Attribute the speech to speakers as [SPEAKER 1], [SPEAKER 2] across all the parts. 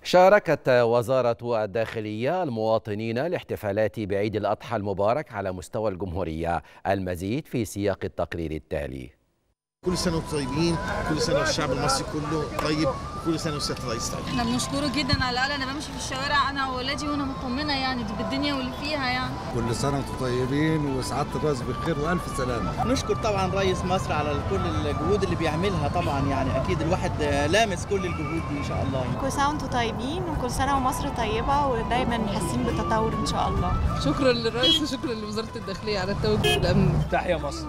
[SPEAKER 1] شاركت وزارة الداخلية المواطنين الاحتفالات بعيد الأضحى المبارك على مستوى الجمهورية المزيد في سياق التقرير التالي
[SPEAKER 2] كل سنه وانتم طيبين كل سنه والشعب المصري كله طيب وكل سنه والسيد الرئيس طيب
[SPEAKER 3] احنا بنشكره جدا على الاقل انا بمشي في الشوارع انا وولادي وانا مطمنه يعني بالدنيا واللي فيها يعني
[SPEAKER 4] كل سنه وانتم طيبين وسعاده الراس بخير والف سلامه
[SPEAKER 5] نشكر طبعا رئيس مصر على كل الجهود اللي بيعملها طبعا يعني اكيد الواحد لامس كل الجهود دي ان شاء الله يعني.
[SPEAKER 6] كل سنه وانتم طيبين وكل سنه ومصر طيبه ودايما حاسين بتطور ان شاء الله
[SPEAKER 7] شكرا للرئيس وشكرا لوزاره الداخليه على التوجه والامن
[SPEAKER 5] تحيا مصر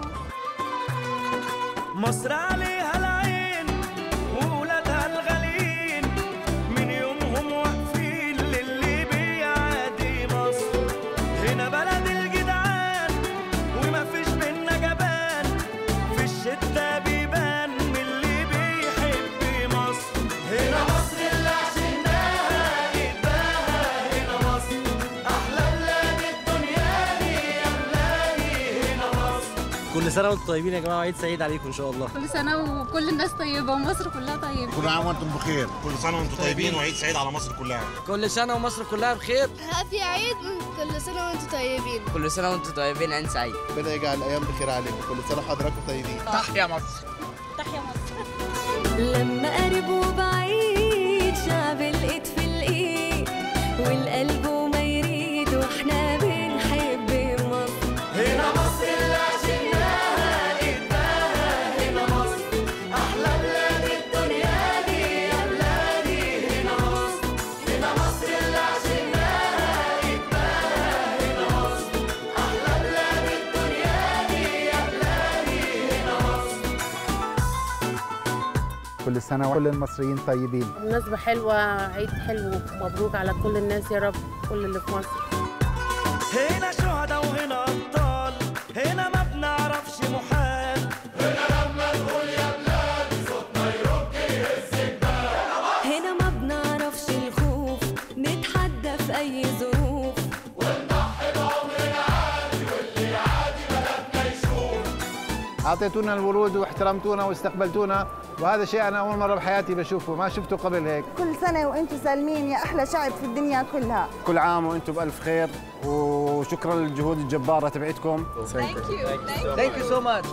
[SPEAKER 8] مصر عليها العين وولادها الغاليين من يومهم واقفين للي بيعادي مصر هنا بلد الجدعان وما فيش منا جبان في الشدة بيبان من اللي بيحب مصر هنا مصر اللي عشناها قلبها هنا مصر أحلى بلاد الدنيا دي يا بلادي هنا مصر
[SPEAKER 9] كل سنه وانتم طيبين يا جماعه وعيد سعيد عليكم ان شاء الله
[SPEAKER 3] كل سنه وكل الناس طيبه ومصر كلها طيبه
[SPEAKER 4] كل عام وانتم بخير
[SPEAKER 10] كل سنه وانتم طيبين وعيد سعيد على مصر كلها
[SPEAKER 9] كل سنه ومصر كلها بخير
[SPEAKER 11] هابي عيد كل سنه وانتم طيبين
[SPEAKER 9] كل سنه وانتم طيبين عيد سعيد
[SPEAKER 2] ربنا يجعل الايام بخير عليكم كل سنه وحضراتكم طيبين
[SPEAKER 5] تحيا مصر
[SPEAKER 3] تحيا مصر
[SPEAKER 12] لما قرب وبعيد شعب الايد في الايد والقلب وما يريد واحنا بنحب مصر
[SPEAKER 8] هنا مصر اللي عشناها قلبها هنا مصر أحلى بلاد الدنيا دي يا بلادي هنا مصر هنا مصر اللي عشناها قلبها هنا مصر أحلى بلاد الدنيا دي يا بلادي هنا مصر
[SPEAKER 4] كل سنه وكل المصريين طيبين
[SPEAKER 7] مناسبه حلوه عيد حلو مبروك على كل الناس يا رب كل اللي في مصر
[SPEAKER 8] هنا شهداء وهنا أبطال هنا ما بنعرفش محال هنا لما نقول يا بلاد صوتنا يرج يهز الجبال
[SPEAKER 12] هنا ما بنعرفش الخوف نتحدى في اي ظروف
[SPEAKER 8] ونضحي بعمرنا عادي واللي عادي بلدنا يشوف
[SPEAKER 4] اعطيتونا الورود واحترمتونا واستقبلتونا وهذا شيء انا اول مره بحياتي بشوفه ما شفته قبل هيك
[SPEAKER 11] كل سنه وانتم سالمين يا احلى شعب في الدنيا كلها
[SPEAKER 4] كل عام وانتم بالف خير وشكرا للجهود الجباره تبعتكم
[SPEAKER 3] ثانك يو
[SPEAKER 5] ثانك يو سو ماتش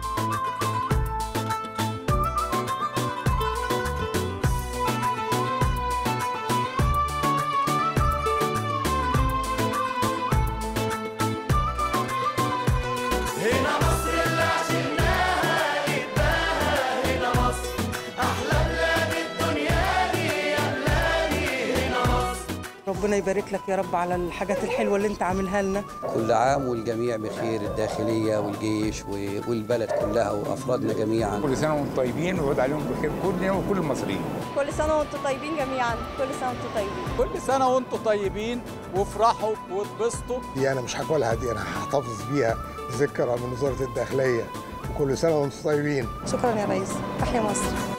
[SPEAKER 8] هنا مصر اللي عشناها قلبها هنا مصر أحلى بلاد الدنيا دي يا بلادي هنا مصر
[SPEAKER 7] ربنا يبارك لك يا رب على الحاجات الحلوه اللي انت عاملها لنا
[SPEAKER 9] كل عام والجميع بخير الداخليه والجيش والبلد كلها وافرادنا جميعا
[SPEAKER 10] كل سنه وانتم طيبين ويعود عليهم بخير كلنا وكل المصريين
[SPEAKER 6] كل سنه وانتم طيبين جميعا كل سنه وانتم طيبين
[SPEAKER 5] كل سنه وانتم طيبين وافرحوا واتبسطوا
[SPEAKER 4] دي انا مش هاكلها دي انا هحتفظ بيها ذكرى من وزاره الداخليه وكل سنه وانتم طيبين
[SPEAKER 7] شكرا يا ريس تحيا مصر